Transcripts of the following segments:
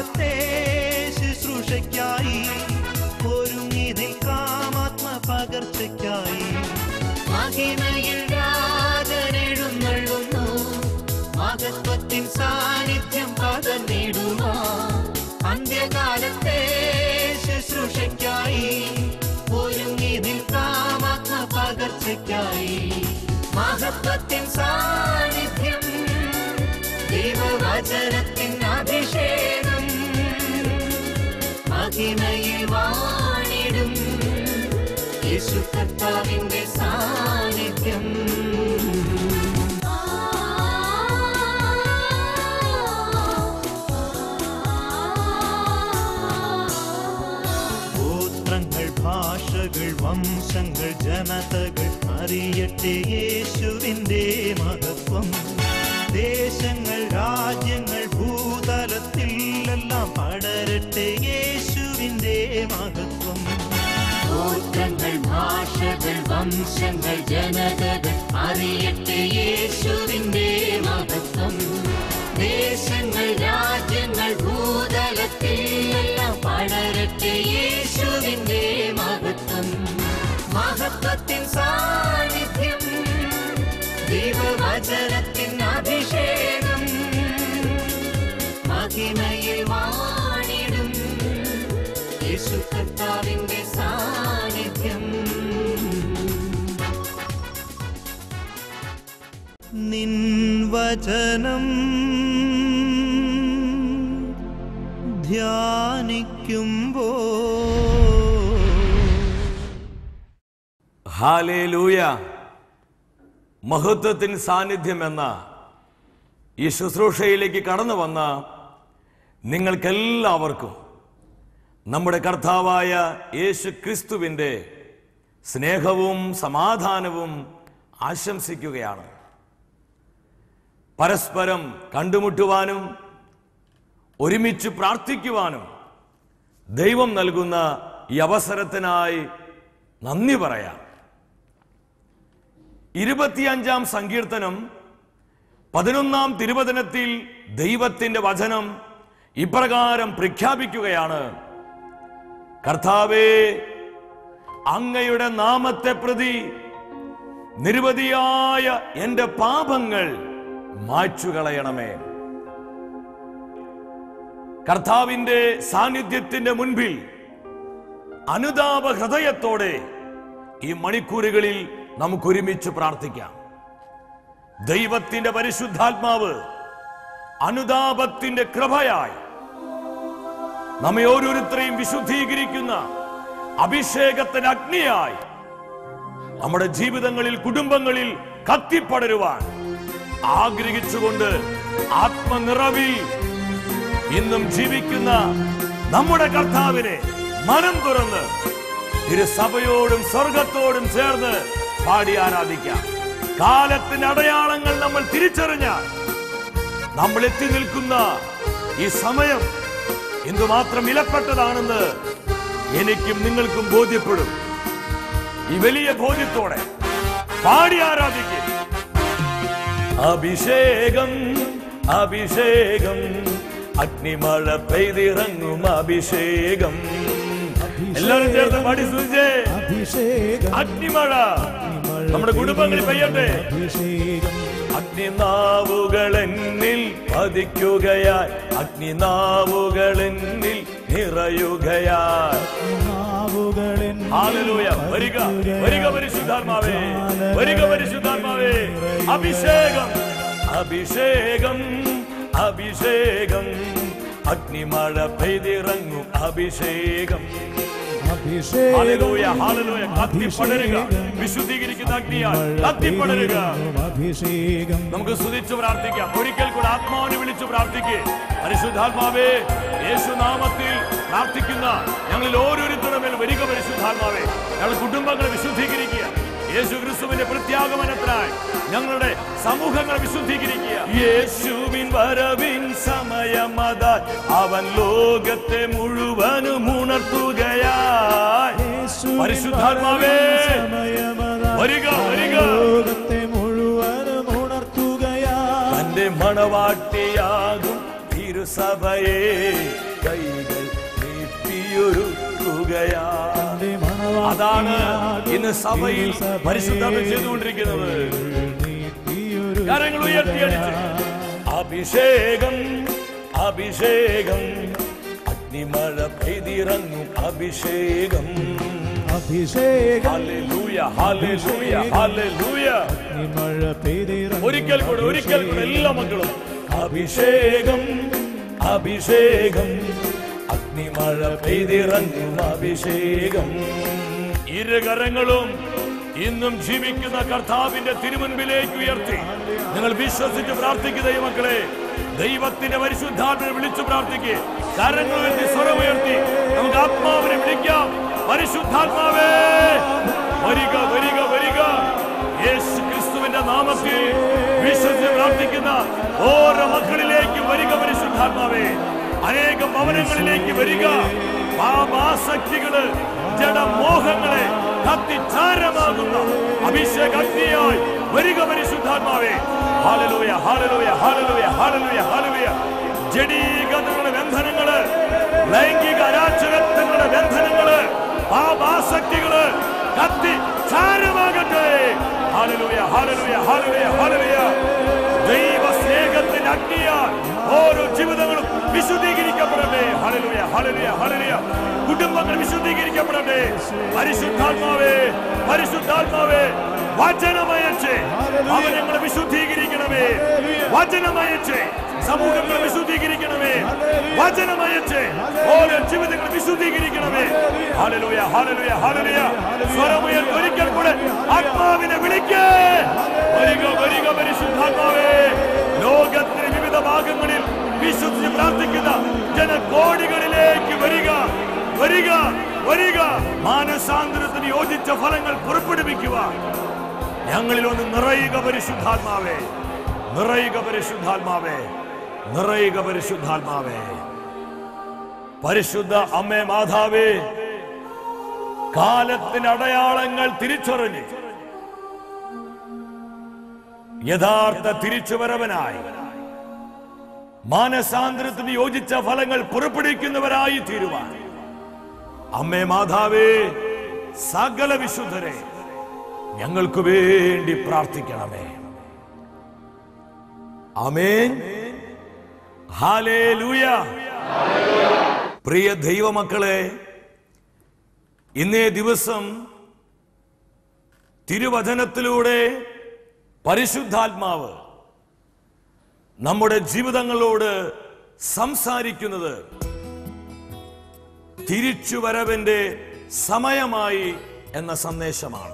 അന്ത്യകാലത്തെ ശുശ്രൂഷയ്ക്കായി ഒരുങ്ങി നിൽക്കാമാത്മ പകർച്ചയ്ക്കായി മഹിമയിൽ രാജനെഴുന്നള്ളുന്നു മഹത്വത്തിൻ സാന്നിധ്യം പകർന്നിടുമോ അന്ത്യകാലത്തെ ശുശ്രൂഷയ്ക്കായി ഒരുങ്ങി നിൽക്കാമാത്മ പകർച്ചയ്ക്കായി മഹത്വത്തിൻ സാന്നിധ്യം ദൈവവചനത്തിൻ അഭിഷേകം മഹിമയിൽ വാണിടും യേശു കർത്താവിന്റെ സാന്നിധ്യം ഗോത്രങ്ങൾ ഭാഷകൾ വംശങ്ങൾ ജനതകൾ അറിയട്ടെ യേശുവിന്റെ മഹത്വം ദേശങ്ങൾ രാജ്യങ്ങൾ ഭൂതലത്തിൽ എല്ലാം പടരട്ടെ യേശുവിന്റെ മഹത്വം ഗോത്രങ്ങൾ ഭാഷകൾ വംശങ്ങൾ ജനതകൾ അറിയട്ടെ യേശുവിന്റെ മഹത്വം ദേശങ്ങൾ രാജ്യങ്ങൾ ഭൂതലത്തിൽ എല്ലാം പടരട്ടെ യേശുവിന്റെ മഹത്വം മഹത്വത്തിൻ സാന്നിധ്യം ദൈവവചനത്തിൻ അഭിഷേകം മഹിമയിൽ വാണിടും യേശു കർത്താവിന്റെ സാന്നിധ്യം നിൻ വചനം ധ്യാനിക്കുമ്പോ ഹാലേലൂയ മഹത്വത്തിൻ സാന്നിധ്യം എന്ന ഈ ശുശ്രൂഷയിലേക്ക് കടന്നു വന്ന നിങ്ങൾക്കെല്ലാവർക്കും നമ്മുടെ കർത്താവായ യേശു ക്രിസ്തുവിൻ്റെ സ്നേഹവും സമാധാനവും ആശംസിക്കുകയാണ് പരസ്പരം കണ്ടുമുട്ടുവാനും ഒരുമിച്ച് പ്രാർത്ഥിക്കുവാനും ദൈവം നൽകുന്ന ഈ അവസരത്തിനായി നന്ദി പറയാം ഇരുപത്തിയഞ്ചാം സങ്കീർത്തനം പതിനൊന്നാം തിരുവചനത്തിൽ ദൈവത്തിന്റെ വചനം ഇപ്രകാരം പ്രഖ്യാപിക്കുകയാണ് കർത്താവേ അങ്ങയുടെ നാമത്തെ പ്രതി നിരവധിയായ എന്റെ പാപങ്ങൾ മായ്ച്ചുകളയണമേ കർത്താവിന്റെ സാന്നിധ്യത്തിന്റെ മുൻപിൽ അനുതാപ ഹൃദയത്തോടെ ഈ മണിക്കൂറുകളിൽ നമുക്ക് ഒരുമിച്ച് പ്രാർത്ഥിക്കാം ദൈവത്തിന്റെ പരിശുദ്ധാത്മാവ് അനുതാപത്തിന്റെ കൃപയായി നമ്മെ ഓരോരുത്തരെയും വിശുദ്ധീകരിക്കുന്ന അഭിഷേകത്തിന്റെ അഗ്നിയായി നമ്മുടെ ജീവിതങ്ങളിൽ കുടുംബങ്ങളിൽ കത്തിപ്പടരുവാൻ ആഗ്രഹിച്ചുകൊണ്ട് ആത്മനിറവിൽ ഇന്നും ജീവിക്കുന്ന നമ്മുടെ കർത്താവിനെ മനം തുറന്ന് തിരുസഭയോടും സ്വർഗത്തോടും ചേർന്ന് പാടി ആരാധിക്കാം കാലത്തിന്റെ അടയാളങ്ങൾ നമ്മൾ തിരിച്ചറിഞ്ഞാൽ നമ്മൾ എത്തി നിൽക്കുന്ന ഈ സമയം എന്തുമാത്രം വിലപ്പെട്ടതാണെന്ന് എനിക്കും നിങ്ങൾക്കും ബോധ്യപ്പെടും ഈ വലിയ ബോധ്യത്തോടെ പാടി ആരാധിക്കും അഭിഷേകം അഭിഷേകം അഗ്നിമഴ പെയ്തിറങ്ങും അഭിഷേകം എല്ലാവരും ചേർന്ന് പാടി സൂചിച്ചേ അഭിഷേകം അഗ്നിമഴ നമ്മുടെ കുടുംബങ്ങളിൽ പെയ്യട്ടെ അഭിഷേകം അഗ്നിനാവുകൾ എന്നിൽ പതിക്കുകയായി അഗ്നിനാവുകൾ എന്നിൽ നിറയുകയായി നാവുകളിൻ ഹാലലൂയ വരിക വരിക പരിശുദ്ധാത്മാവേ വരിക പരിശുദ്ധാത്മാവേ അഭിഷേകം അഭിഷേകം അഭിഷേകം അഗ്നിമഴ പെയ്തിറങ്ങും അഭിഷേകം ഹാലലൂയ ഹാലലൂയ കത്തിപ്പടരുക വിശുദ്ധീകരിക്കുന്ന അഗ്നിയാൽ കത്തിപ്പടരുക അഭിഷേകം നമുക്ക് സ്തുതിച്ചു പ്രാർത്ഥിക്കാം ഒരിക്കൽ കൂടെ ആത്മാവിനെ വിളിച്ചു പ്രാർത്ഥിക്കേ പരിശുദ്ധാത്മാവേ യേശുനാമത്തിൽ പ്രാർത്ഥിക്കുന്ന ഞങ്ങളിൽ ഓരോരുത്തരുടെ മേൽ വരിക പരിശുദ്ധാത്മാവേ ഞങ്ങളുടെ കുടുംബങ്ങളെ വിശുദ്ധീകരിക്കുക യേശു ക്രിസ്തുവിന്റെ പ്രത്യാഗമനത്തിനായി ഞങ്ങളുടെ സമൂഹങ്ങളെ വിശുദ്ധീകരിക്കുക യേശുവിൻ വരവിൻ സമയമത അവൻ ലോകത്തെ മുഴുവനും ഉണർത്തുകയായി പരിശുദ്ധാത്മാവേ വരിക വരിക ലോകത്തെ മുഴുവനും ഉണർത്തുകയാ തന്റെ മണവാട്ടിയാകും തിരുസഭയെ ഒരുക്കുകയാ തന്റെ മണവാട്ടിയാൽ അതാണ് ഇന്ന് സഭയിൽ തിരുസഭയെ പരിശുദ്ധാത്മ ചെയ്തുകൊണ്ടിരിക്കുന്നത് നീട്ടിയൊരു കരങ്ങൾ ഉയർത്തിയടിച്ച് അഭിഷേകം അഭിഷേകം അഗ്നിമഴ പെയ്തിറങ്ങും അഭിഷേകം അഭിഷേകം ഹല്ലേലൂയ ഹല്ലേലൂയ ഹല്ലേലൂയ മഴ പെയ്തിറങ്ങും ഒരിക്കൽ കൂടെ ഒരിക്കൽ കൂടെ എല്ലാ മക്കളും അഭിഷേകം അഭിഷേകം അഗ്നിമഴ പെയ്തിറങ്ങും അഭിഷേകം ഇരുകരങ്ങളും ഇന്നും ജീവിക്കുന്ന കർത്താവിന്റെ തിരുമുൻപിലേക്ക് ഉയർത്തി നിങ്ങൾ വിശ്വസിച്ച് പ്രാർത്ഥിക്കുക ദൈവമക്കളെ ദൈവത്തിന്റെ പരിശുദ്ധാത്മനെ വിളിച്ചു പ്രാർത്ഥിക്കുക കരങ്ങൾ ഉയർത്തി സ്വരം ഉയർത്തി നമുക്ക് ആത്മാവിനെ വിളിക്കാം പരിശുദ്ധാത്മാവേ വരിക വരിക വരിക യേശു ക്രിസ്തുവിന്റെ നാമത്തിൽ വിശ്വസിച്ച് പ്രാർത്ഥിക്കുന്ന ഓരോ മക്കളിലേക്ക് വരിക പരിശുദ്ധാത്മാവേ അനേകം ഭവനങ്ങളിലേക്ക് വരിക പാപാസക്തികള് ജഡമോഹങ്ങളെ കത്തിച്ചാരമാകുന്ന അഭിഷേക അഗ്നിയായി വരിക പരിശുദ്ധാത്മാവേ ഹാലലൂയ ഹാലലൂയ ഹാലലൂയ ഹാലലൂയ ഹാലലൂയ ജഡീകതകളുടെ ബന്ധനങ്ങള് ലൈംഗിക അരാജകത്വങ്ങളുടെ ബന്ധനങ്ങള് പാപാസക്തികള് കത്തി ചാരമാകട്ടെ ഹാലലൂയ ഹാലലൂയ ഹാലലൂയ ഹാലലൂയ ദൈവ സ്നേഹത്തിന്റെ അഗ്നിയാൽ ഓരോ ജീവിതങ്ങളും വിശുദ്ധീകരിക്കപ്പെടട്ടെ ഹല്ലേലൂയ ഹല്ലേലൂയ ഹല്ലേലൂയ കുടുംബങ്ങൾ വിശുദ്ധീകരിക്കപ്പെടട്ടെ പരിശുദ്ധാത്മാവേ പരിശുദ്ധാത്മാവേ വചനമയച്ച് അവനങ്ങളെ വിശുദ്ധീകരിക്കണമേ വചനമയച്ച് സമൂഹങ്ങളെ വിശുദ്ധീകരിക്കണമേ വചനമയച്ച് ഓരോ ജീവിതങ്ങൾ വിശുദ്ധീകരിക്കണമേ ഹാലലൂയ ഹാലലൂയ ഹാലലൂയ സ്വരമുയൽ ഒരിക്കൽ കൂടെ ആത്മാവിനെ വിളിക്കേ വരിക വരിക പരിശുദ്ധാത്മാവേ ലോകത്തിന്റെ വിവിധ ഭാഗങ്ങളിൽ വിശ്വസിച്ച് പ്രാർത്ഥിക്കുന്ന ജനകോടികളിലേക്ക് വരിക വരിക വരിക മാനസാന്തരത്തിന് യോജിച്ച ഫലങ്ങൾ പുറപ്പെടുവിക്കുക ഞങ്ങളിൽ ഒന്ന് നിറയുക പരിശുദ്ധാത്മാവേ നിറയുക പരിശുദ്ധാത്മാവേ നിറയുക പരിശുദ്ധാത്മാവേ പരിശുദ്ധ അമ്മേ മാതാവേ കാലത്തിന് അടയാളങ്ങൾ തിരിച്ചറിഞ്ഞ് യഥാർത്ഥ തിരിച്ചുവരവനായി മാനസാന്തരത്തിന് യോജിച്ച ഫലങ്ങൾ പുറപ്പെടുവിക്കുന്നവരായി തീരുവാൻ അമ്മേ മാതാവേ സകല വിശുദ്ധരെ ഞങ്ങൾക്ക് വേണ്ടി പ്രാർത്ഥിക്കണമേ അമേൻ ഹാലേലൂയ പ്രിയ ദൈവമക്കളെ ഇന്നേ ദിവസം തിരുവചനത്തിലൂടെ പരിശുദ്ധാത്മാവ് നമ്മുടെ ജീവിതങ്ങളോട് സംസാരിക്കുന്നത് തിരിച്ചുവരവിന്റെ സമയമായി എന്ന സന്ദേശമാണ്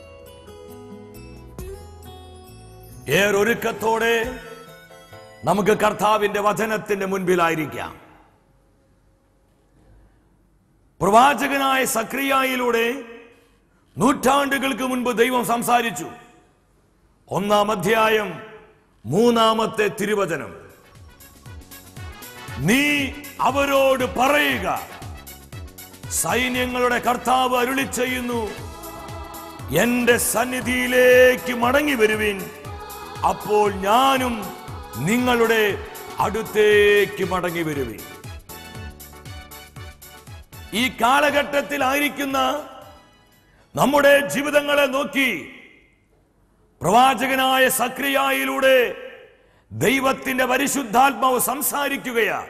ഏറൊരുക്കത്തോടെ നമുക്ക് കർത്താവിന്റെ വചനത്തിന്റെ മുൻപിലായിരിക്കാം പ്രവാചകനായ സക്രിയായിലൂടെ നൂറ്റാണ്ടുകൾക്ക് മുൻപ് ദൈവം സംസാരിച്ചു ഒന്നാം അധ്യായം മൂന്നാമത്തെ തിരുവചനം നീ അവരോട് പറയുക സൈന്യങ്ങളുടെ കർത്താവ് അരുളി ചെയ്യുന്നു എന്റെ സന്നിധിയിലേക്ക് മടങ്ങി വരുവിൻ അപ്പോൾ ഞാനും നിങ്ങളുടെ അടുത്തേക്ക് മടങ്ങി വരുവിൻ ഈ കാലഘട്ടത്തിലായിരിക്കുന്ന നമ്മുടെ ജീവിതങ്ങളെ നോക്കി പ്രവാചകനായ സക്രിയായിലൂടെ ദൈവത്തിന്റെ പരിശുദ്ധാത്മാവ് സംസാരിക്കുകയാ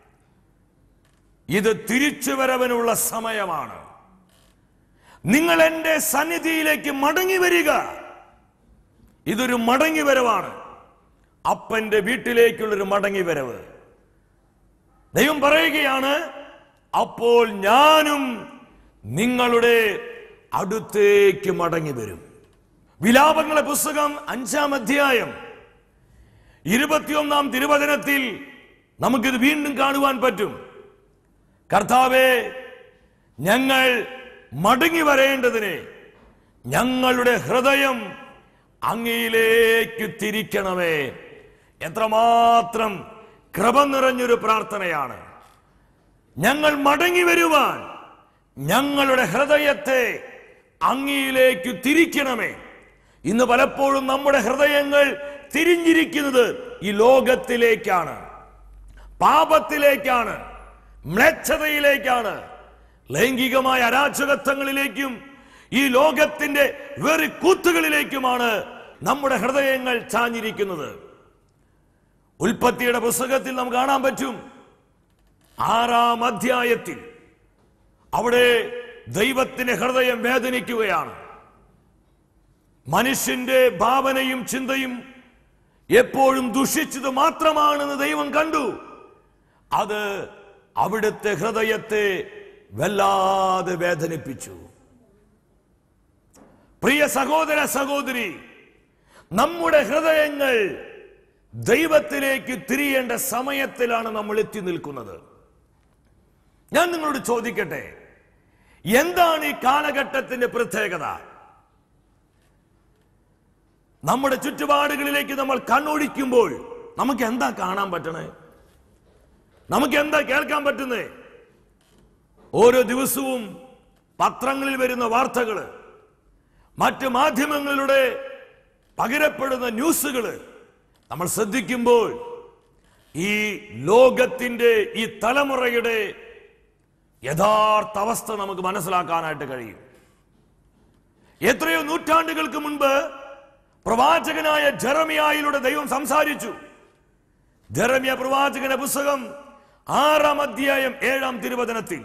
ഇത് തിരിച്ചുവരവനുള്ള സമയമാണ് നിങ്ങൾ എന്റെ സന്നിധിയിലേക്ക് മടങ്ങി വരിക ഇതൊരു മടങ്ങി വരവാണ് അപ്പന്റെ വീട്ടിലേക്കുള്ളൊരു മടങ്ങി വരവ് ദൈവം പറയുകയാണ് അപ്പോൾ ഞാനും നിങ്ങളുടെ അടുത്തേക്ക് മടങ്ങി വരും വിലാപങ്ങളെ പുസ്തകം അഞ്ചാം അധ്യായം ഇരുപത്തിയൊന്നാം തിരുവചനത്തിൽ നമുക്കിത് വീണ്ടും കാണുവാൻ പറ്റും കർത്താവെ ഞങ്ങൾ മടങ്ങി വരേണ്ടതിന് ഞങ്ങളുടെ ഹൃദയം അങ്ങയിലേക്ക് തിരിക്കണമേ എത്രമാത്രം കൃപ നിറഞ്ഞൊരു പ്രാർത്ഥനയാണ് ഞങ്ങൾ മടങ്ങി വരുവാൻ ഞങ്ങളുടെ ഹൃദയത്തെ അങ്ങയിലേക്ക് തിരിക്കണമേ ഇന്ന് പലപ്പോഴും നമ്മുടെ ഹൃദയങ്ങൾ തിരിഞ്ഞിരിക്കുന്നത് ഈ ലോകത്തിലേക്കാണ് പാപത്തിലേക്കാണ് മ്ലേച്ഛതയിലേക്കാണ് ലൈംഗികമായ അരാജകത്വങ്ങളിലേക്കും ഈ ലോകത്തിന്റെ വെറി കൂത്തുകളിലേക്കുമാണ് നമ്മുടെ ഹൃദയങ്ങൾ ചാഞ്ഞിരിക്കുന്നത് ഉൽപ്പത്തിയുടെ പുസ്തകത്തിൽ നാം കാണാൻ പറ്റും ആറാം അധ്യായത്തിൽ അവിടെ ദൈവത്തിന്റെ ഹൃദയം വേദനിക്കുകയാണ് മനുഷ്യന്റെ ഭാവനയും ചിന്തയും എപ്പോഴും ദുഷിച്ചത് മാത്രമാണെന്ന് ദൈവം കണ്ടു അത് അവിടുത്തെ ഹൃദയത്തെ വല്ലാതെ വേദനിപ്പിച്ചു പ്രിയ സഹോദര സഹോദരി നമ്മുടെ ഹൃദയങ്ങൾ ദൈവത്തിലേക്ക് തിരിയേണ്ട സമയത്തിലാണ് നമ്മൾ എത്തി നിൽക്കുന്നത് ഞാൻ നിങ്ങളോട് ചോദിക്കട്ടെ എന്താണ് ഈ കാലഘട്ടത്തിന്റെ പ്രത്യേകത നമ്മുടെ ചുറ്റുപാടുകളിലേക്ക് നമ്മൾ കണ്ണോടിക്കുമ്പോൾ നമുക്ക് എന്താ കാണാൻ പറ്റണേ നമുക്ക് എന്താ കേൾക്കാൻ പറ്റുന്നേ ഓരോ ദിവസവും പത്രങ്ങളിൽ വരുന്ന വാർത്തകൾ മറ്റ് മാധ്യമങ്ങളിലൂടെ പകരപ്പെടുന്ന ന്യൂസുകൾ നമ്മൾ ശ്രദ്ധിക്കുമ്പോൾ ഈ ലോകത്തിന്റെ ഈ തലമുറയുടെ യഥാർത്ഥ അവസ്ഥ നമുക്ക് മനസ്സിലാക്കാനായിട്ട് കഴിയും എത്രയോ നൂറ്റാണ്ടുകൾക്ക് മുൻപ് പ്രവാചകനായ ജെറമിയായിലൂടെ ദൈവം സംസാരിച്ചു ജെറമിയ പ്രവാചകന്റെ പുസ്തകം ആറാം അധ്യായം ഏഴാം തിരുവചനത്തിൽ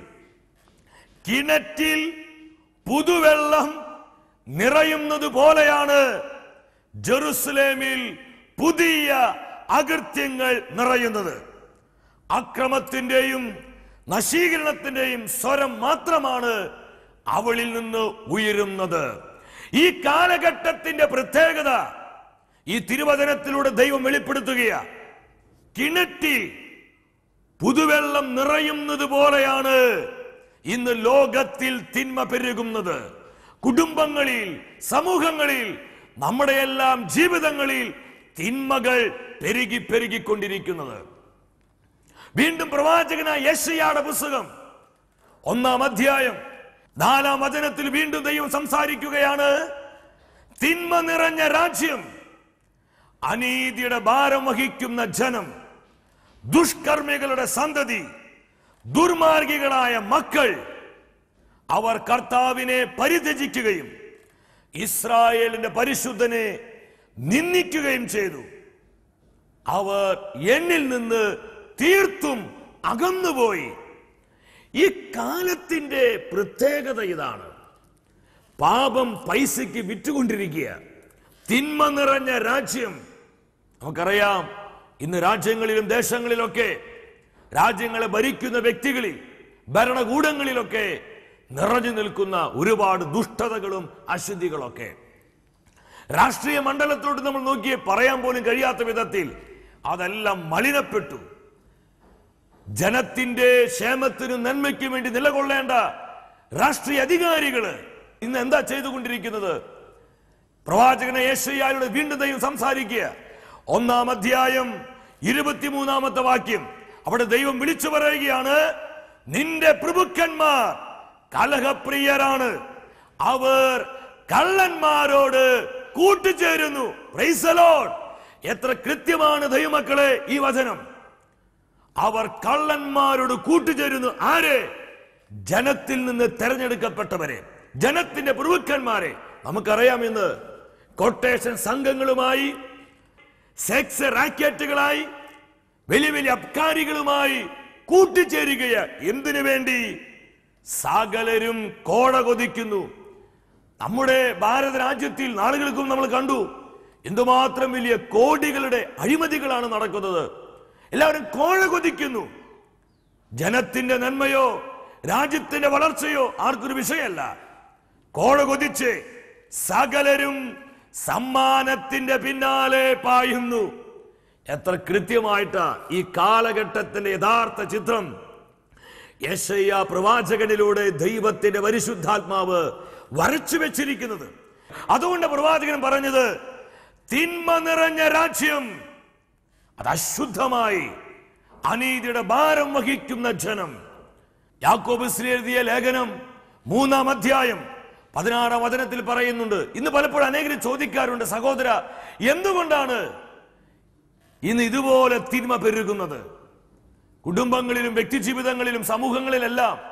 കിണറ്റിൽ പുതുവെള്ളം നിറയുന്നത് പോലെയാണ് ജെറുസലേമിൽ പുതിയ അകൃത്യങ്ങൾ നിറയുന്നത് അക്രമത്തിന്റെയും നശീകരണത്തിന്റെയും സ്വരം മാത്രമാണ് അവളിൽ നിന്ന് ഉയരുന്നത് ഈ കാലഘട്ടത്തിന്റെ പ്രത്യേകത ഈ തിരുവചനത്തിലൂടെ ദൈവം വെളിപ്പെടുത്തുകയാ കിണറ്റിൽ പുതുവെള്ളം നിറയുന്നത് പോലെയാണ് ഇന്ന് ലോകത്തിൽ തിന്മ പെരുകുന്നത് കുടുംബങ്ങളിൽ സമൂഹങ്ങളിൽ നമ്മുടെ എല്ലാം ജീവിതങ്ങളിൽ തിന്മകൾ പെരുകി പെരുകിക്കൊണ്ടിരിക്കുന്നത് വീണ്ടും പ്രവാചകനായ യശയാടെ പുസ്തകം ഒന്നാം അധ്യായം നാലാം വചനത്തിൽ വീണ്ടും ദൈവം സംസാരിക്കുകയാണ് തിന്മ നിറഞ്ഞ രാജ്യം അനീതിയുടെ ഭാരം വഹിക്കുന്ന ജനം ദുഷ്കർമ്മികളുടെ സന്തതി ദുർമാർഗികളായ മക്കൾ അവർ കർത്താവിനെ പരിത്യജിക്കുകയും ഇസ്രായേലിന്റെ പരിശുദ്ധനെ നിന്ദിക്കുകയും ചെയ്തു അവർ എന്നിൽ നിന്ന് തീർത്തും അകന്നുപോയി ഈ കാലത്തിന്റെ പ്രത്യേകത ഇതാണ് പാപം പൈസയ്ക്ക് വിറ്റുകൊണ്ടിരിക്കുക തിന്മ നിറഞ്ഞ രാജ്യം നമുക്കറിയാം ഇന്ന് രാജ്യങ്ങളിലും ദേശങ്ങളിലൊക്കെ രാജ്യങ്ങളെ ഭരിക്കുന്ന വ്യക്തികളിൽ ഭരണകൂടങ്ങളിലൊക്കെ നിറഞ്ഞു നിൽക്കുന്ന ഒരുപാട് ദുഷ്ടതകളും അശുദ്ധികളൊക്കെ രാഷ്ട്രീയ മണ്ഡലത്തോട് നമ്മൾ നോക്കിയേ പറയാൻ പോലും കഴിയാത്ത വിധത്തിൽ അതെല്ലാം മലിനപ്പെട്ടു ജനത്തിന്റെ ക്ഷേമത്തിനും നന്മയ്ക്കും വേണ്ടി നിലകൊള്ളേണ്ട രാഷ്ട്രീയ അധികാരികള് ഇന്ന് എന്താ ചെയ്തുകൊണ്ടിരിക്കുന്നത് പ്രവാചകനെ യേശയ്യാരുടെ വീണ്ടും ദൈവം സംസാരിക്കുക ഒന്നാം അധ്യായം ഇരുപത്തിമൂന്നാമത്തെ വാക്യം അവിടെ ദൈവം വിളിച്ചു പറയുകയാണ് നിന്റെ പ്രഭുക്കന്മാർ കലഹപ്രിയരാണ് അവർ കള്ളന്മാരോട് കൂട്ടുചേരുന്നു Praise the Lord. എത്ര കൃത്യമാണ് ദൈവമക്കളെ ഈ വചനം അവർ കള്ളന്മാരോട് കൂട്ടുചേരുന്നു ആര് ജനത്തിൽ നിന്ന് തെരഞ്ഞെടുക്കപ്പെട്ടവരെ ജനത്തിന്റെ പ്രഭുക്കന്മാരെ നമുക്കറിയാം ഇന്ന് കൊട്ടേഷൻ സംഘങ്ങളുമായി സെക്സ് റാക്കറ്റുകളായി വലിയ വലിയ അബ്കാരികളുമായി കൂട്ടിച്ചേരുകയാ എന്തിനു വേണ്ടി സകലരും കോട കൊതിക്കുന്നു നമ്മുടെ ഭാരത രാജ്യത്തിൽ നാളുകൾക്കും നമ്മൾ കണ്ടു എന്തുമാത്രം വലിയ കോടികളുടെ അഴിമതികളാണ് നടക്കുന്നത് എല്ലാവരും കോഴ കൊതിക്കുന്നു ജനത്തിന്റെ നന്മയോ രാജ്യത്തിന്റെ വളർച്ചയോ ആർക്കൊരു വിഷയമല്ല കോഴ കൊതിച്ച് സകലരും സമ്മാനത്തിന്റെ പിന്നാലെ പായുന്നു എത്ര കൃത്യമായിട്ടാ ഈ കാലഘട്ടത്തിന്റെ യഥാർത്ഥ ചിത്രം യശയ്യ പ്രവാചകനിലൂടെ ദൈവത്തിന്റെ പരിശുദ്ധാത്മാവ് വരച്ചു വെച്ചിരിക്കുന്നത് അതുകൊണ്ട് പ്രവാചകൻ പറഞ്ഞത് തിന്മ നിറഞ്ഞ രാജ്യം അത് അശുദ്ധമായി അനീതിയുടെ ഭാരം വഹിക്കുന്ന ജനം യാക്കോബ് ശ്രീ എഴുതിയ ലേഖനം മൂന്നാം അധ്യായം പതിനാറാം വചനത്തിൽ പറയുന്നുണ്ട് ഇന്ന് പലപ്പോഴും അനേകർ ചോദിക്കാറുണ്ട് സഹോദര എന്തുകൊണ്ടാണ് ഇന്ന് ഇതുപോലെ തിന്മ പെരുകുന്നത് കുടുംബങ്ങളിലും വ്യക്തിജീവിതങ്ങളിലും സമൂഹങ്ങളിലെല്ലാം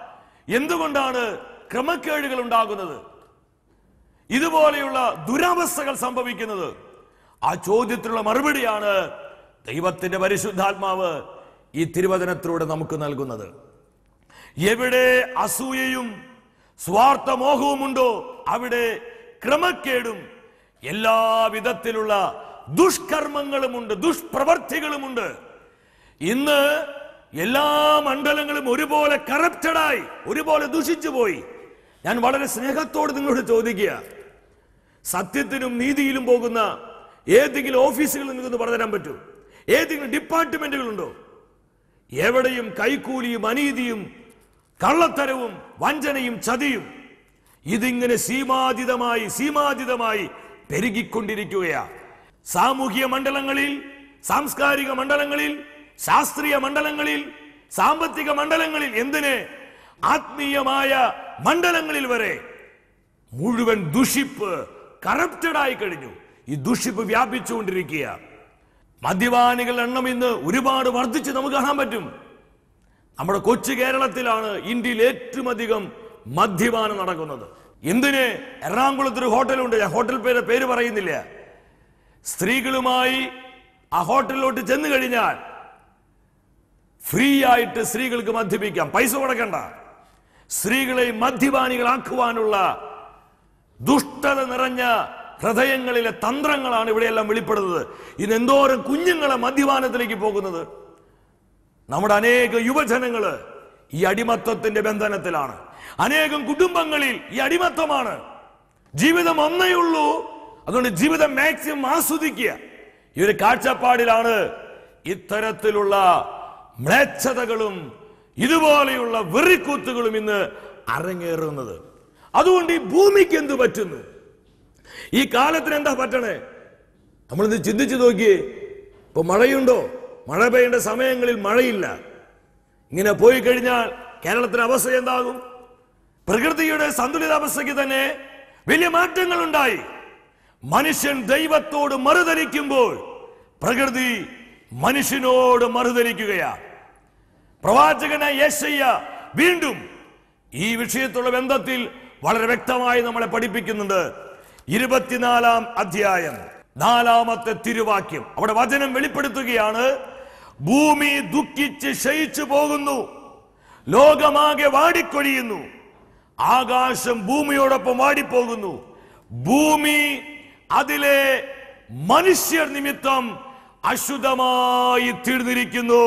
എന്തുകൊണ്ടാണ് ക്രമക്കേടുകൾ ഉണ്ടാകുന്നത് ഇതുപോലെയുള്ള ദുരവസ്ഥകൾ സംഭവിക്കുന്നത് ആ ചോദ്യത്തിനുള്ള മറുപടിയാണ് ദൈവത്തിന്റെ പരിശുദ്ധാത്മാവ് ഈ തിരുവചനത്തിലൂടെ നമുക്ക് നൽകുന്നത് എവിടെ അസൂയയും സ്വാർത്ഥ മോഹവുമുണ്ടോ അവിടെ ക്രമക്കേടും എല്ലാ വിധത്തിലുള്ള ദുഷ്കർമ്മങ്ങളുമുണ്ട് ദുഷ്പ്രവർത്തികളുമുണ്ട് ഇന്ന് എല്ലാ മണ്ഡലങ്ങളും ഒരുപോലെ കറപ്റ്റഡായി ഒരുപോലെ ദുഷിച്ചു പോയി ഞാൻ വളരെ സ്നേഹത്തോട് നിങ്ങളോട് ചോദിക്കുക സത്യത്തിനും നീതിയിലും പോകുന്ന ഏതെങ്കിലും ഓഫീസുകളിൽ നിങ്ങൾക്കൊന്ന് പറഞ്ഞു തരാൻ പറ്റൂ ഏതെങ്കിലും ഡിപ്പാർട്ട്മെന്റുകളുണ്ടോ എവിടെയും കൈക്കൂലിയും അനീതിയും കള്ളത്തരവും വഞ്ചനയും ചതിയും ഇതിങ്ങനെ സീമാതീതമായി സീമാതീതമായി പെരുകിക്കൊണ്ടിരിക്കുകയാ സാമൂഹിക മണ്ഡലങ്ങളിൽ സാംസ്കാരിക മണ്ഡലങ്ങളിൽ ശാസ്ത്രീയ മണ്ഡലങ്ങളിൽ സാമ്പത്തിക മണ്ഡലങ്ങളിൽ എന്തിന് ആത്മീയമായ മണ്ഡലങ്ങളിൽ വരെ മുഴുവൻ ദുഷിപ്പ് കറപ്റ്റഡ് ആയി കഴിഞ്ഞു ഈ ദുഷിപ്പ് വ്യാപിച്ചുകൊണ്ടിരിക്കുക മദ്യപാനികളുടെ എണ്ണം ഇന്ന് ഒരുപാട് വർദ്ധിച്ച് നമുക്ക് കാണാൻ പറ്റും നമ്മുടെ കൊച്ചു കേരളത്തിലാണ് ഇന്ത്യയിൽ ഏറ്റവും അധികം മദ്യപാനം നടക്കുന്നത് എന്തിന് എറണാകുളത്ത് ഒരു ഹോട്ടലുണ്ട് ഞാൻ ഹോട്ടൽ പേര് പേര് പറയുന്നില്ല സ്ത്രീകളുമായി ആ ഹോട്ടലിലോട്ട് ചെന്ന് കഴിഞ്ഞാൽ ഫ്രീ ആയിട്ട് സ്ത്രീകൾക്ക് മദ്യപിക്കാം പൈസ കൊടുക്കണ്ട സ്ത്രീകളെ മദ്യപാനികളാക്കുവാനുള്ള ദുഷ്ടത നിറഞ്ഞ ഹൃദയങ്ങളിലെ തന്ത്രങ്ങളാണ് ഇവിടെയെല്ലാം വെളിപ്പെടുന്നത് ഇന്ന് എന്തോരം കുഞ്ഞുങ്ങളെ മദ്യപാനത്തിലേക്ക് പോകുന്നത് നമ്മുടെ അനേക യുവജനങ്ങള് ഈ അടിമത്വത്തിന്റെ ബന്ധനത്തിലാണ് അനേകം കുടുംബങ്ങളിൽ ഈ അടിമത്വമാണ് ജീവിതം ഒന്നേ ഉള്ളൂ അതുകൊണ്ട് ജീവിതം മാക്സിമം ആസ്വദിക്കുക ഈ ഒരു കാഴ്ചപ്പാടിലാണ് ഇത്തരത്തിലുള്ള മ്ലേച്ഛതകളും ഇതുപോലെയുള്ള വെറിക്കൂത്തുകളും ഇന്ന് അരങ്ങേറുന്നത് അതുകൊണ്ട് ഈ ഭൂമിക്ക് എന്ത് പറ്റുന്നു ഈ കാലത്തിന് എന്താ പറ്റണേ നമ്മളിന്ന് ചിന്തിച്ചു നോക്കിയേ ഇപ്പൊ മഴയുണ്ടോ മഴ പെയ്യേണ്ട സമയങ്ങളിൽ മഴയില്ല ഇങ്ങനെ പോയി കഴിഞ്ഞാൽ കേരളത്തിന്റെ അവസ്ഥ എന്താകും പ്രകൃതിയുടെ സന്തുലിതാവസ്ഥയ്ക്ക് തന്നെ വലിയ മാറ്റങ്ങൾ ഉണ്ടായി മനുഷ്യൻ ദൈവത്തോട് മറുതലിക്കുമ്പോൾ പ്രകൃതി മനുഷ്യനോട് മറുതലിക്കുകയാ പ്രവാചകനായ യേശയ്യ വീണ്ടും ഈ വിഷയത്തുള്ള ബന്ധത്തിൽ വളരെ വ്യക്തമായി നമ്മളെ പഠിപ്പിക്കുന്നുണ്ട് ഇരുപത്തിനാലാം അധ്യായം നാലാമത്തെ തിരുവാക്യം അവിടെ വചനം വെളിപ്പെടുത്തുകയാണ് ഭൂമി ദുഃഖിച്ച് ക്ഷയിച്ചു പോകുന്നു ലോകമാകെ വാടിക്കൊഴിയുന്നു ആകാശം ഭൂമിയോടൊപ്പം വാടിപ്പോകുന്നു ഭൂമി അതിലെ മനുഷ്യർ നിമിത്തം അശുദ്ധമായി തീർന്നിരിക്കുന്നു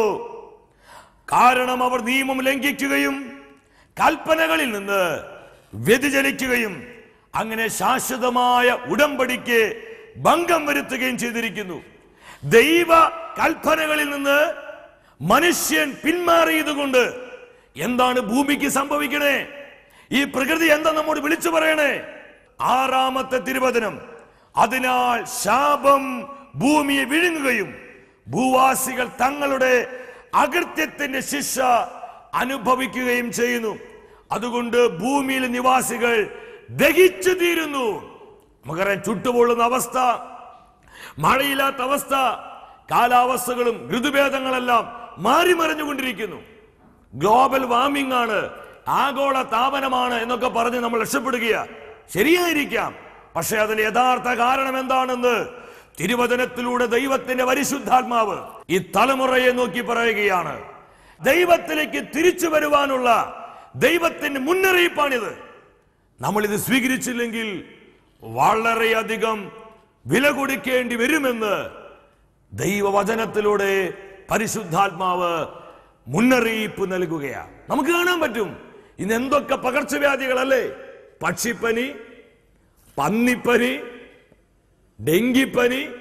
കാരണം അവർ നിയമം ലംഘിക്കുകയും കൽപ്പനകളിൽ നിന്ന് വ്യതിചലിക്കുകയും അങ്ങനെ ശാശ്വതമായ ഉടമ്പടിക്ക് ഭംഗം വരുത്തുകയും ചെയ്തിരിക്കുന്നു ദൈവ കൽപ്പനകളിൽ നിന്ന് മനുഷ്യൻ പിന്മാറിയതുകൊണ്ട് എന്താണ് ഭൂമിക്ക് സംഭവിക്കണേ ഈ പ്രകൃതി എന്താ നമ്മോട് വിളിച്ചു പറയണേ ആറാമത്തെ തിരുവചനം അതിനാൽ ശാപം ഭൂമിയെ വിഴുങ്ങുകയും ഭൂവാസികൾ തങ്ങളുടെ അകൃത്യത്തിന്റെ ശിക്ഷ അനുഭവിക്കുകയും ചെയ്യുന്നു അതുകൊണ്ട് ഭൂമിയിലെ നിവാസികൾ ദഹിച്ചു തീരുന്നു നമുക്കറിയാം ചുട്ടുപൊള്ളുന്ന അവസ്ഥ മഴയില്ലാത്ത അവസ്ഥ കാലാവസ്ഥകളും ഋതുഭേദങ്ങളെല്ലാം മാറി മറിഞ്ഞുകൊണ്ടിരിക്കുന്നു ഗ്ലോബൽ വാർമിംഗ് ആണ് ആഗോള താപനമാണ് എന്നൊക്കെ പറഞ്ഞ് നമ്മൾ രക്ഷപ്പെടുക ശരിയായിരിക്കാം പക്ഷെ അതിന് യഥാർത്ഥ കാരണം എന്താണെന്ന് തിരുവചനത്തിലൂടെ ദൈവത്തിന്റെ പരിശുദ്ധാത്മാവ് ഈ തലമുറയെ നോക്കി പറയുകയാണ് ദൈവത്തിലേക്ക് തിരിച്ചു വരുവാനുള്ള ദൈവത്തിന്റെ മുന്നറിയിപ്പാണിത് നമ്മൾ ഇത് സ്വീകരിച്ചില്ലെങ്കിൽ വളരെയധികം വില കൊടുക്കേണ്ടി വരുമെന്ന് ദൈവവചനത്തിലൂടെ പരിശുദ്ധാത്മാവ് മുന്നറിയിപ്പ് നൽകുകയാണ് നമുക്ക് കാണാൻ പറ്റും ഇന്ന് എന്തൊക്കെ പകർച്ചവ്യാധികളല്ലേ പക്ഷിപ്പനി പന്നിപ്പനി ഡെങ്കിപ്പനി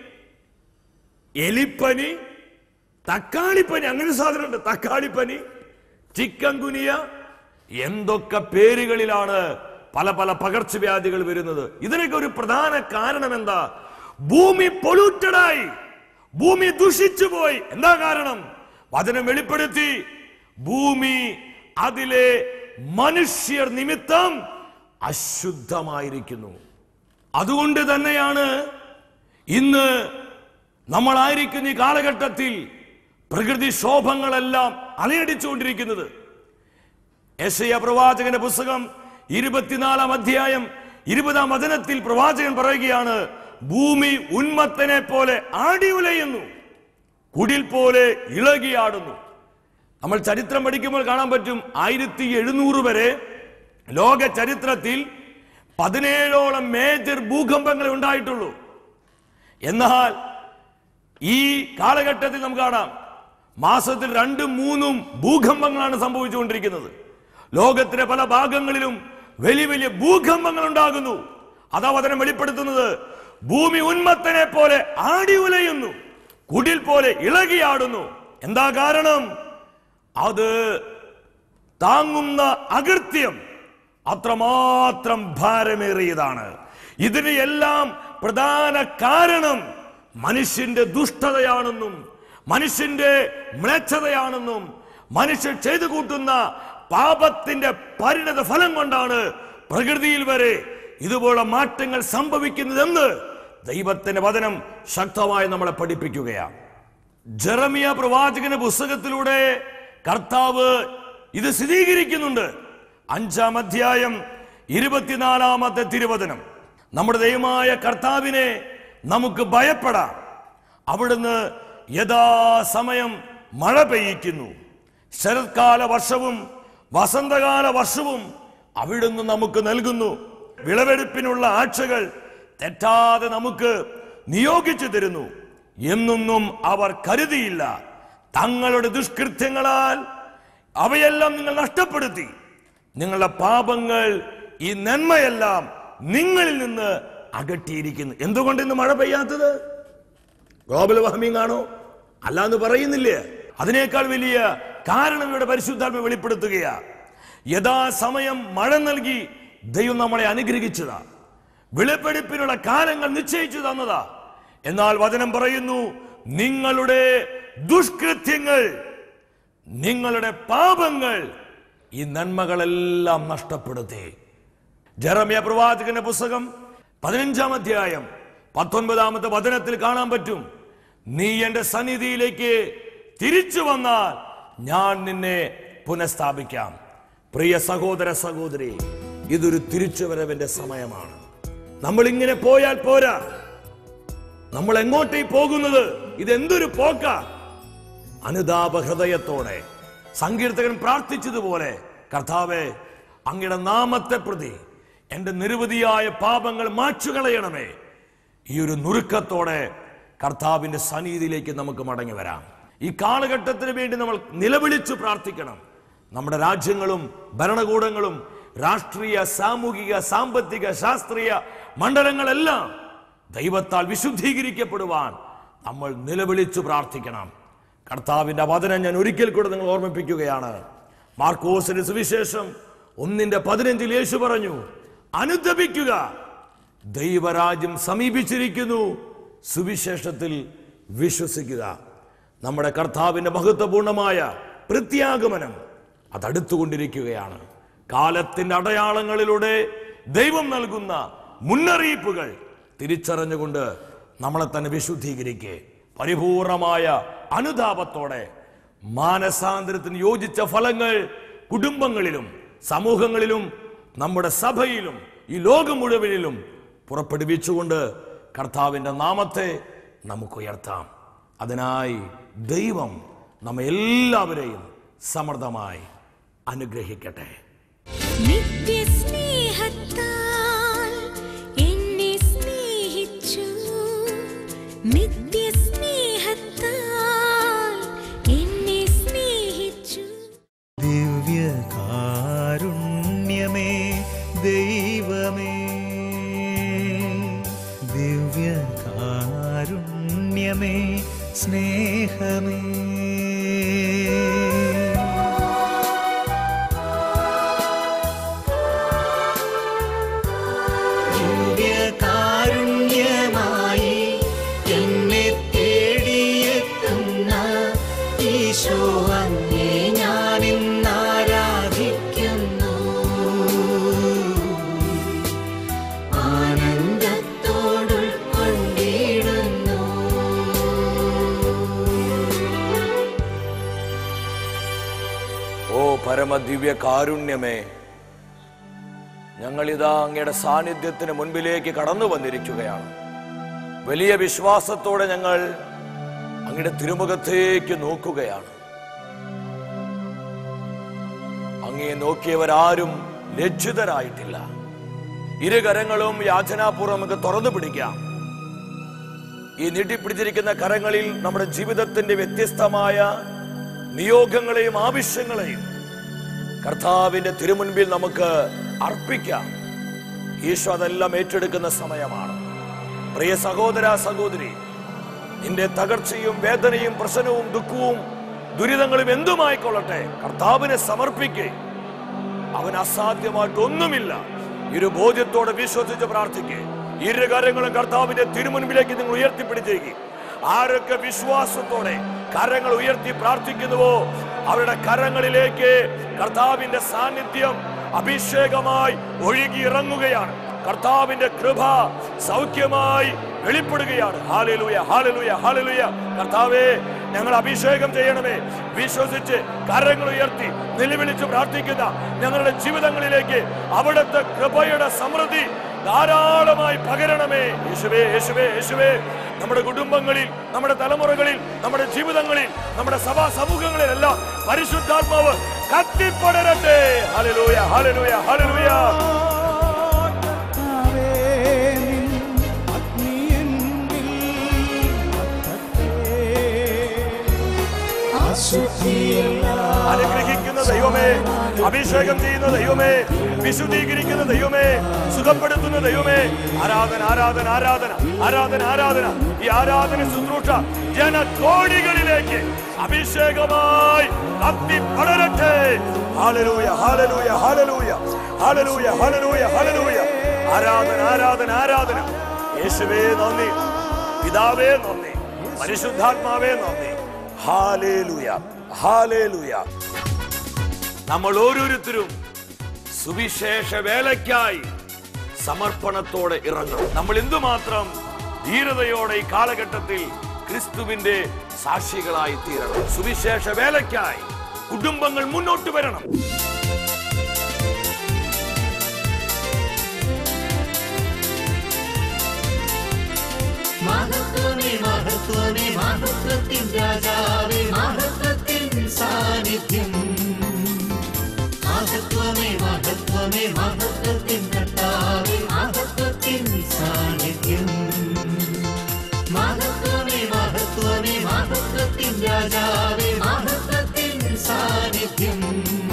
എലിപ്പനി തക്കാളിപ്പനി അങ്ങനെ സാധനമുണ്ട് തക്കാളിപ്പനി ചിക്കൻ കുനിയ എന്തൊക്കെ പേരുകളിലാണ് പല പല പകർച്ചവ്യാധികൾ വരുന്നത് ഇതിനൊക്കെ ഒരു പ്രധാന കാരണം എന്താ ഭൂമി പൊല്യൂട്ടഡായി ഭൂമി ദുഷിച്ചു പോയി എന്താ കാരണം വചനം വെളിപ്പെടുത്തി ഭൂമി അതിലെ മനുഷ്യർ നിമിത്തം അശുദ്ധമായിരിക്കുന്നു അതുകൊണ്ട് തന്നെയാണ് ഇന്ന് നമ്മളായിരിക്കുന്ന ഈ കാലഘട്ടത്തിൽ പ്രകൃതി ക്ഷോഭങ്ങളെല്ലാം അലയടിച്ചുകൊണ്ടിരിക്കുന്നത് യശയ പ്രവാചകന്റെ പുസ്തകം ഇരുപത്തിനാലാം അധ്യായം ഇരുപതാം വചനത്തിൽ പ്രവാചകൻ പറയുകയാണ് ഭൂമി ഉന്മത്തനെ പോലെ ആടി ഉലയുന്നു കുടിൽ പോലെ ഇളകിയാടുന്നു നമ്മൾ ചരിത്രം പഠിക്കുമ്പോൾ കാണാൻ പറ്റും ആയിരത്തി എഴുന്നൂറ് വരെ ലോക ചരിത്രത്തിൽ പതിനേഴോളം മേജർ ഭൂകമ്പങ്ങൾ ഉണ്ടായിട്ടുള്ളൂ എന്നാൽ ഈ കാലഘട്ടത്തിൽ നമുക്ക് കാണാം മാസത്തിൽ രണ്ടും മൂന്നും ഭൂകമ്പങ്ങളാണ് സംഭവിച്ചുകൊണ്ടിരിക്കുന്നത് ലോകത്തിലെ പല ഭാഗങ്ങളിലും വലിയ വലിയ ഭൂകമ്പങ്ങൾ ഉണ്ടാകുന്നു അതാ വചനം വെളിപ്പെടുത്തുന്നത് ഭൂമി ഉന്മത്തനെ പോലെ ആടി ഉലയുന്നു കുടിൽ പോലെ ഇളകിയാടുന്നു എന്താ കാരണം അത് താങ്ങുന്ന അകൃത്യം അത്രമാത്രം ഭാരമേറിയതാണ് ഇതിന് എല്ലാം പ്രധാന കാരണം മനുഷ്യന്റെ ദുഷ്ടതയാണെന്നും മനുഷ്യന്റെ മ്ലേച്ഛതയാണെന്നും മനുഷ്യൻ ചെയ്തു കൂട്ടുന്ന പാപത്തിന്റെ പരിണത ഫലം കൊണ്ടാണ് പ്രകൃതിയിൽ വരെ ഇതുപോലെ മാറ്റങ്ങൾ സംഭവിക്കുന്നതെന്ന് ദൈവത്തിന്റെ വചനം ശക്തമായി നമ്മളെ പഠിപ്പിക്കുകയാണ് ജെറമിയ പ്രവാചകന്റെ പുസ്തകത്തിലൂടെ കർത്താവ് ഇത് സ്ഥിരീകരിക്കുന്നുണ്ട് അഞ്ചാം അധ്യായം ഇരുപത്തിനാലാമത്തെ തിരുവചനം നമ്മുടെ ദൈവമായ കർത്താവിനെ നമുക്ക് ഭയപ്പെടാം അവിടുന്ന് യഥാസമയം മഴ പെയ്യിക്കുന്നു ശരത്കാല വർഷവും വസന്തകാല വർഷവും അവിടുന്ന് നമുക്ക് നൽകുന്നു വിളവെടുപ്പിനുള്ള ആഴ്ചകൾ തെറ്റാതെ നമുക്ക് നിയോഗിച്ചു തരുന്നു എന്നൊന്നും അവർ കരുതിയില്ല തങ്ങളുടെ ദുഷ്കൃത്യങ്ങളാൽ അവയെല്ലാം നിങ്ങൾ നഷ്ടപ്പെടുത്തി നിങ്ങളുടെ പാപങ്ങൾ ഈ നന്മയെല്ലാം നിങ്ങളിൽ നിന്ന് അകറ്റിയിരിക്കുന്നു എന്തുകൊണ്ട് ഇന്ന് മഴ പെയ്യാത്തത് ഗ്ലോബൽ വാർമിംഗ് ആണോ അല്ലാന്ന് പറയുന്നില്ലേ അതിനേക്കാൾ വലിയ കാരണം ഇവിടെ പരിശുദ്ധാത്മ വെളിപ്പെടുത്തുകയാ യഥാസമയം മഴ നൽകി ദൈവം നമ്മളെ അനുഗ്രഹിച്ചതാ വിളപ്പെടുപ്പിനുള്ള കാലങ്ങൾ നിശ്ചയിച്ചു തന്നതാ എന്നാൽ വചനം പറയുന്നു നിങ്ങളുടെ ദുഷ്കൃത്യങ്ങൾ നിങ്ങളുടെ പാപങ്ങൾ ഈ നന്മകളെല്ലാം നഷ്ടപ്പെടുത്തി ജെറമിയ പ്രവാചകന്റെ പുസ്തകം പതിനഞ്ചാം അധ്യായം പത്തൊൻപതാമത്തെ വചനത്തിൽ കാണാൻ പറ്റും നീ എന്റെ സന്നിധിയിലേക്ക് തിരിച്ചു വന്നാൽ ഞാൻ നിന്നെ പുനഃസ്ഥാപിക്കാം പ്രിയ സഹോദര സഹോദരി ഇതൊരു തിരിച്ചുവരവിന്റെ സമയമാണ് നമ്മൾ ഇങ്ങനെ പോയാൽ പോരാ നമ്മൾ എങ്ങോട്ടേ പോകുന്നത് ഇതെന്തൊരു പോക്ക അനുതാപ ഹൃദയത്തോടെ സങ്കീർത്തകൻ പ്രാർത്ഥിച്ചതുപോലെ കർത്താവെ അങ്ങയുടെ നാമത്തെ പ്രതി എന്റെ നിരവധിയായ പാപങ്ങൾ മാച്ചുകളയണമേ ഈ ഒരു നുറുക്കത്തോടെ കർത്താവിന്റെ സന്നിധിയിലേക്ക് നമുക്ക് മടങ്ങി വരാം ഈ കാലഘട്ടത്തിന് വേണ്ടി നമ്മൾ നിലവിളിച്ചു പ്രാർത്ഥിക്കണം നമ്മുടെ രാജ്യങ്ങളും ഭരണകൂടങ്ങളും രാഷ്ട്രീയ സാമൂഹിക സാമ്പത്തിക ശാസ്ത്രീയ മണ്ഡലങ്ങളെല്ലാം ദൈവത്താൽ വിശുദ്ധീകരിക്കപ്പെടുവാൻ നമ്മൾ നിലവിളിച്ചു പ്രാർത്ഥിക്കണം കർത്താവിന്റെ വചനം ഞാൻ ഒരിക്കൽ കൂടെ നിങ്ങൾ ഓർമ്മിപ്പിക്കുകയാണ് മാർക്കോസിന്റെ സുവിശേഷം ഒന്നിന്റെ പതിനഞ്ചിൽ യേശു പറഞ്ഞു അനുദപിക്കുക ദൈവരാജ്യം സമീപിച്ചിരിക്കുന്നു സുവിശേഷത്തിൽ വിശ്വസിക്കുക നമ്മുടെ കർത്താവിന്റെ മഹത്വപൂർണമായ പ്രത്യാഗമനം അതടുത്തുകൊണ്ടിരിക്കുകയാണ് കാലത്തിന്റെ അടയാളങ്ങളിലൂടെ ദൈവം നൽകുന്ന മുന്നറിയിപ്പുകൾ തിരിച്ചറിഞ്ഞുകൊണ്ട് നമ്മളെ തന്നെ വിശുദ്ധീകരിക്കെ പരിപൂർണമായ അനുതാപത്തോടെ മാനസാന്തരത്തിന് യോജിച്ച ഫലങ്ങൾ കുടുംബങ്ങളിലും സമൂഹങ്ങളിലും നമ്മുടെ സഭയിലും ഈ ലോകം മുഴുവനിലും പുറപ്പെടുവിച്ചുകൊണ്ട് കർത്താവിന്റെ നാമത്തെ നമുക്ക് ഉയർത്താം അതിനായി ദൈവം നമ്മെ എല്ലാവരെയും സമൃദ്ധമായി അനുഗ്രഹിക്കട്ടെ നിത്യസ്നേഹത്താൽ എന്നെ സ്നേഹിച്ചു നിത്യസ്നേഹത്താൽ എന്നെ സ്നേഹിച്ചു ദിവ്യകാരുണ്യമേ ദൈവമേ ദിവ്യകാരുണ്യമേ സ്നേഹമേ പരമ ദിവ്യ കാരുണ്യമേ ഞങ്ങളിതാ അങ്ങയുടെ സാന്നിധ്യത്തിന് മുൻപിലേക്ക് കടന്നു വന്നിരിക്കുകയാണ് വലിയ വിശ്വാസത്തോടെ ഞങ്ങൾ അങ്ങയുടെ തിരുമുഖത്തേക്ക് നോക്കുകയാണ് അങ്ങയെ നോക്കിയവരാരും ലജ്ജിതരായിട്ടില്ല ഇരുകരങ്ങളും യാചനാപൂർവ്വം നമുക്ക് തുറന്നു പിടിക്കാം ഈ നീട്ടിപ്പിടിച്ചിരിക്കുന്ന കരങ്ങളിൽ നമ്മുടെ ജീവിതത്തിന്റെ വ്യത്യസ്തമായ നിയോഗങ്ങളെയും ആവശ്യങ്ങളെയും കർത്താവിന്റെ തിരുമുൻപിൽ നമുക്ക് അർപ്പിക്കാം ഈശോ അതെല്ലാം ഏറ്റെടുക്കുന്ന സമയമാണ് പ്രിയ സഹോദര സഹോദരി നിന്റെ തകർച്ചയും വേദനയും പ്രശ്നവും ദുഃഖവും ദുരിതങ്ങളും എന്തുമായിക്കൊള്ളട്ടെ കർത്താവിനെ സമർപ്പിക്കേ അവൻ അസാധ്യമായിട്ട് ഒന്നുമില്ല ഈ ഒരു ബോധ്യത്തോടെ വിശ്വസിച്ച് പ്രാർത്ഥിക്കേ ഇരു കരങ്ങളും കർത്താവിന്റെ തിരുമുൻപിലേക്ക് നിങ്ങൾ ഉയർത്തിപ്പിടിച്ചേക്ക് ആരൊക്കെ വിശ്വാസത്തോടെ കരങ്ങൾ ഉയർത്തി പ്രാർത്ഥിക്കുന്നുവോ അവരുടെ കരങ്ങളിലേക്ക് കർത്താവിന്റെ സാന്നിധ്യം അഭിഷേകമായി ഒഴുകി ഇറങ്ങുകയാണ് കർത്താവിന്റെ കൃപ സൗഖ്യമായി വെളിപ്പെടുകയാണ് ഹാലലുയ ഹാലലുയ ഹാലലുയ കർത്താവേ ഞങ്ങൾ അഭിഷേകം ചെയ്യണമേ വിശ്വസിച്ച് കരങ്ങൾ ഉയർത്തി നിലവിളിച്ച് പ്രാർത്ഥിക്കുന്ന ഞങ്ങളുടെ ജീവിതങ്ങളിലേക്ക് അവിടുത്തെ കൃപയുടെ സമൃദ്ധി ധാരാളമായി പകരണമേ യേശുവേ യേശുവേ യേശുവേ നമ്മുടെ കുടുംബങ്ങളിൽ നമ്മുടെ തലമുറകളിൽ നമ്മുടെ ജീവിതങ്ങളിൽ നമ്മുടെ സഭാ സമൂഹങ്ങളിലെല്ലാം പരിശുദ്ധാത്മാവ് കത്തിപ്പടരട്ടെ ഹല്ലേലൂയ ഹല്ലേലൂയ ഹല്ലേലൂയ കർത്താവേ, നിൻ അഗ്നിയെന്നിൽ കത്തട്ടെ. അശുദ്ധിയെല്ലാം അനുഗ്രഹിക്കുന്ന ദൈവമേ അഭിഷേകം ചെയ്യുന്ന ദൈവമേ വിശുദ്ധീകരിക്കുന്ന ദൈവമേ സുഖപ്പെടുത്തുന്ന ദൈവമേ ആരാധന ആരാധന ആരാധന ആരാധന ആരാധന ഈ ആരാധന ശുശ്രൂഷ ജനകോടികളിലേക്ക് അഭിഷേകമായി കത്തി പടരട്ടെ ഹാലലൂയ ഹാലലൂയ ഹാലലൂയ ഹാലലൂയ ഹാലലൂയ ഹാലലൂയ ആരാധന ആരാധന ആരാധന യേശുവേ നന്ദി പിതാവേ നന്ദി പരിശുദ്ധാത്മാവേ നന്ദി ഹാലേലുയ ഹാലേലുയ നമ്മൾ ഓരോരുത്തരും സുവിശേഷ വേലയ്ക്കായി സമർപ്പണത്തോടെ ഇറങ്ങണം നമ്മൾ എന്തുമാത്രം ധീരതയോടെ ഈ കാലഘട്ടത്തിൽ ക്രിസ്തുവിന്റെ സാക്ഷികളായി തീരണം സുവിശേഷ വേലയ്ക്കായി കുടുംബങ്ങൾ മുന്നോട്ട് വരണം മഹത്വമേ മഹത്വമേ മഹത്വത്തിൻ രാജാവേ മഹത്വത്തിൻ സാന്നിധ്യം മഹത്വമേ മഹത്വമേ മഹത്വത്തിൻ കർത്താവേ മഹത്വത്തിൻ സാന്നിധ്യം മഹത്വമേ മഹത്വമേ മഹത്വത്തിൻ രാജാവേ മഹത്വത്തിൻ സാന്നിധ്യം